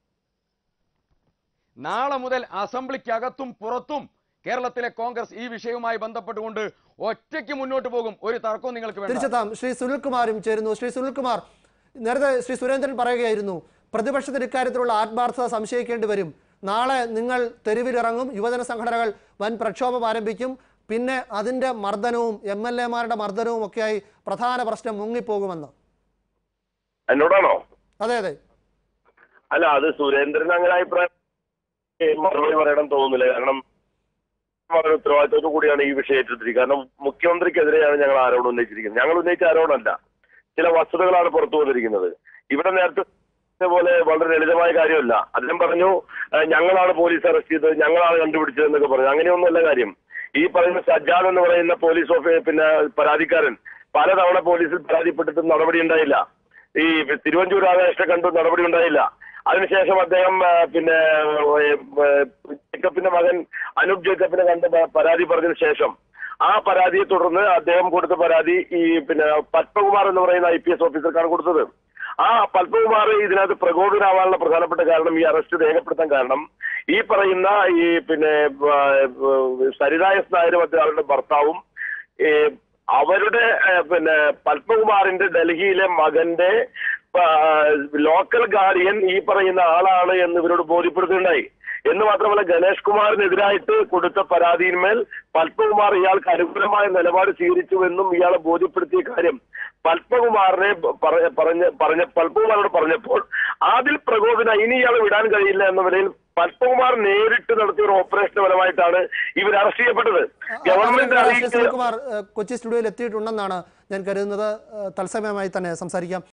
നാളെ മുതൽ അസംബ്ലിക്കകത്തും പുറത്തും കേരളത്തിലെ കോൺഗ്രസ് ഈ വിഷയവുമായി ബന്ധപ്പെട്ടുകൊണ്ട് ഒറ്റയ്ക്ക് മുന്നോട്ട് പോകും ഒരു തർക്കവും നിങ്ങൾക്ക് വേണ്ട തിരിച്ചെത്താം ശ്രീ സുനിൽകുമാരും ചേരുന്നു ശ്രീ സുനിൽകുമാർ നേരത്തെ ശ്രീ സുരേന്ദ്രൻ പറയുകയായിരുന്നു പ്രതിപക്ഷത്തിന് ഇക്കാര്യത്തിലുള്ള ആത്മാർത്ഥത സംശയിക്കേണ്ടി വരും നാളെ നിങ്ങൾ തെരുവിലിറങ്ങും യുവജന സംഘടനകൾ വൻ പ്രക്ഷോഭം ആരംഭിക്കും പിന്നെ അതിൻ്റെ മർദ്ദനവും എം എൽ എമാരുടെ മർദ്ദനവും ഒക്കെയായി പ്രധാന പ്രശ്നം മുങ്ങിപ്പോകുമെന്ന് എന്നോടാണോ അതെ അതെ അല്ല അത് സുരേന്ദ്രൻ അങ്ങനെ അഭിപ്രായം ഏ, മറുപടി പറയണം തോന്നുന്നില്ല കാരണം വളരെ ഉത്തരവാദിത്തത്തോടു കൂടിയാണ് ഈ വിഷയം ഏറ്റെടുത്തിരിക്കുന്നത് കാരണം മുഖ്യമന്ത്രിക്കെതിരെയാണ് ഞങ്ങൾ ആരോപണം ഉന്നയിച്ചിരിക്കുന്നത് ഞങ്ങൾ ഉന്നയിച്ച ആരോപണമല്ല ചില വസ്തുതകളാണ് പുറത്തു വന്നിരിക്കുന്നത് ഇവിടെ നേരത്തെ പറഞ്ഞ പോലെ വളരെ ലളിതമായ കാര്യമല്ല അദ്ദേഹം പറഞ്ഞു "ഏ, ഞങ്ങളാണ് പോലീസ് അറസ്റ്റ് ചെയ്തത് ഞങ്ങളാണ് കണ്ടുപിടിച്ചത് എന്നൊക്കെ പറഞ്ഞു അങ്ങനെയൊന്നുമല്ല കാര്യം ഈ പറയുന്ന സജ്ജാദ് എന്ന് പറയുന്ന പോലീസ് ഓഫീ പിന്നെ പരാതിക്കാരൻ പലതവണ പോലീസിൽ പരാതിപ്പെട്ടിട്ടും നടപടി ഉണ്ടായില്ല ഈ തിരുവഞ്ചൂർ രാധാകൃഷ്ണനെ കണ്ടു നടപടി ഉണ്ടായില്ല അതിനുശേഷം അദ്ദേഹം ആ, പിന്നെ ഏ, ഏ, ജേക്കബിന്റെ മകൻ അനൂപ് ജേക്കബിനെ കണ്ട് പ- പരാതി പറഞ്ഞതിന് ശേഷം ആ പരാതിയെ തുടർന്ന് അദ്ദേഹം കൊടുത്ത പരാതി ഈ പിന്നെ പത്മകുമാർ എന്ന് പറയുന്ന ഐ പി എസ് ഓഫീസർക്കാണ് കൊടുത്തത് ആ പത്മകുമാർ ഇതിനകത്ത് പ്രകോപിതരാവാനുള്ള പ്രധാനപ്പെട്ട കാരണം ഈ അറസ്റ്റ് രേഖപ്പെടുത്താൻ കാരണം ഈ പറയുന്ന ഈ പിന്നെ ആ, സരിത എസ് നായരും അദ്ദേഹം അവരുടെ ഭർത്താവും ഈ അവരുടെ ഏ, പിന്നെ പത്മകുമാറിന്റെ ഡൽഹിയിലെ മകന്റെ ആ, ലോക്കൽ ഗാർഡിയൻ ഈ പറയുന്ന ആളാണ് എന്ന് ഇവരോട് ബോധ്യപ്പെടുത്തുകയുണ്ടായി എന്ന് മാത്രമല്ല ഗണേഷ് കുമാറിനെതിരായിട്ട് കൊടുത്ത പരാതിയിന്മേൽ പത്മകുമാർ ഇയാൾക്ക് അനുകൂലമായ നിലപാട് സ്വീകരിച്ചുവെന്നും ഇയാളെ ബോധ്യപ്പെടുത്തിയ കാര്യം പത്മകുമാറിനെ പറ- പറഞ്ഞ പറഞ്ഞ പത്മകുമാറോട് പറഞ്ഞപ്പോൾ അതിൽ പ്രകോപന ഇനി ഇയാളെ വിടാൻ കഴിയില്ല എന്ന നിലയിൽ പത്മകുമാർ നേരിട്ട് നടത്തിയ ഒരു ഓപ്പറേഷൻ ഫലമായിട്ടാണ് ഇവർ അറസ്റ്റ് ചെയ്യപ്പെട്ടത് ഗവൺമെന്റ് ശ്രീ അറിയിച്ച സുനിൽകുമാർ ഏഹ്, കൊച്ചി സ്റ്റുഡിയോയിൽ എത്തിയിട്ടുണ്ടെന്നാണ് ഞാൻ കരുതുന്നത് ഏഹ്, തത്സമയമായി തന്നെ സംസാരിക്കാം